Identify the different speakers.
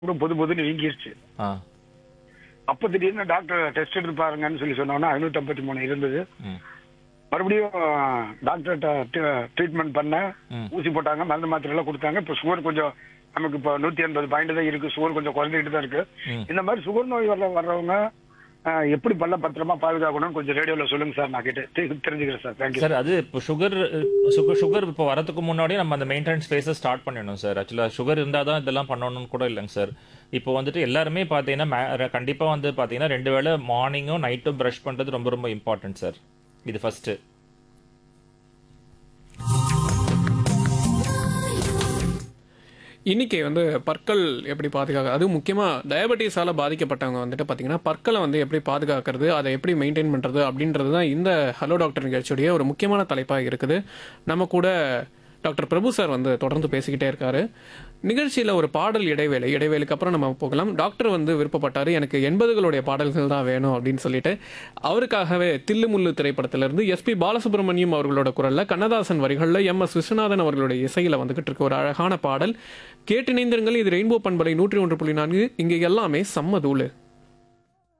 Speaker 1: கூட பொது பொதுன்னு வீங்கிருச்சு
Speaker 2: ஆ
Speaker 1: அப்ப திடீர்னு டாக்டர் டெஸ்ட் எடுத்து பாருங்கன்னு சொல்லி சொன்னோன்னா ஐநூத்தி ஐம்பத்தி மூணு இருந்தது
Speaker 2: ம்
Speaker 1: மறுபடியும் டாக்டர்கிட்ட ட்ரீட்மெண்ட் பண்ண
Speaker 2: ம்.
Speaker 1: ஊசி போட்டாங்க மருந்து மாத்திரை எல்லாம் கொடுத்தாங்க இப்போ சுகர் கொஞ்சம் நமக்கு இப்போ நூத்தி எண்பது பாயிண்ட் தான் இருக்கு சுகர் கொஞ்சம் குறைஞ்சிட்டு தான் இருக்கு
Speaker 2: ம்.
Speaker 1: இந்த மாதிரி சுகர் நோய் வர்ற வர்றவங்க ஆஹ், எப்படி பல்ல பத்திரமா பாதுகாக்கணும்னு கொஞ்சம் ரேடியோல சொல்லுங்க சார் நான் கிட்ட தெரிஞ்சுக்கிறேன் சார் தேங்க்யூ
Speaker 2: சார் அது இப்போ சுகர் சுகர் சுகர் இப்போ வரதுக்கு முன்னாடியே நம்ம அந்த மெயின்டெனன்ஸ் ஃபேஸை ஸ்டார்ட் பண்ணிடணும் சார் ஆக்சுவலாக சுகர் இருந்தால் தான் இதெல்லாம் பண்ணணும்னு கூட இல்லைங்க சார் இப்போ வந்துட்டு எல்லாருமே பார்த்தீங்கன்னா கண்டிப்பாக வந்து பார்த்தீங்கன்னா ரெண்டு வேளை மார்னிங்கும் நைட்டும் ப்ரஷ் பண்ணுறது ரொம்ப ரொம்ப இம்பார்ட்டன்ட் சார் இது ஃபர்ஸ்ட்டு
Speaker 3: இன்னைக்கு வந்து பற்கள் எப்படி பாதுகாக்க அது முக்கியமாக டயபெட்டிஸால் பாதிக்கப்பட்டவங்க வந்துட்டு பார்த்தீங்கன்னா பற்களை வந்து எப்படி பாதுகாக்கிறது அதை எப்படி மெயின்டைன் பண்ணுறது அப்படின்றது தான் இந்த ஹலோ டாக்டர் நிகழ்ச்சியுடைய ஒரு முக்கியமான தலைப்பாக இருக்குது நம்ம கூட டாக்டர் பிரபு சார் வந்து தொடர்ந்து பேசிக்கிட்டே இருக்காரு நிகழ்ச்சியில் ஒரு பாடல் இடைவேளை இடைவேளைக்கு அப்புறம் நம்ம போகலாம் டாக்டர் வந்து விருப்பப்பட்டார் எனக்கு எண்பதுகளுடைய பாடல்கள் தான் வேணும் அப்படின்னு சொல்லிட்டு அவருக்காகவே தில்லுமுல்லு திரைப்படத்திலிருந்து எஸ்பி பாலசுப்ரமணியம் அவர்களோட குரலில் கண்ணதாசன் வரிகளில் எம் எஸ் விஸ்வநாதன் அவர்களுடைய இசையில் வந்துகிட்டு இருக்க ஒரு அழகான பாடல் கேட்டிணைந்திருங்கள் இது ரெயின்போ பண்பலை நூற்றி ஒன்று புள்ளி நான்கு இங்கே எல்லாமே சம்மதூளு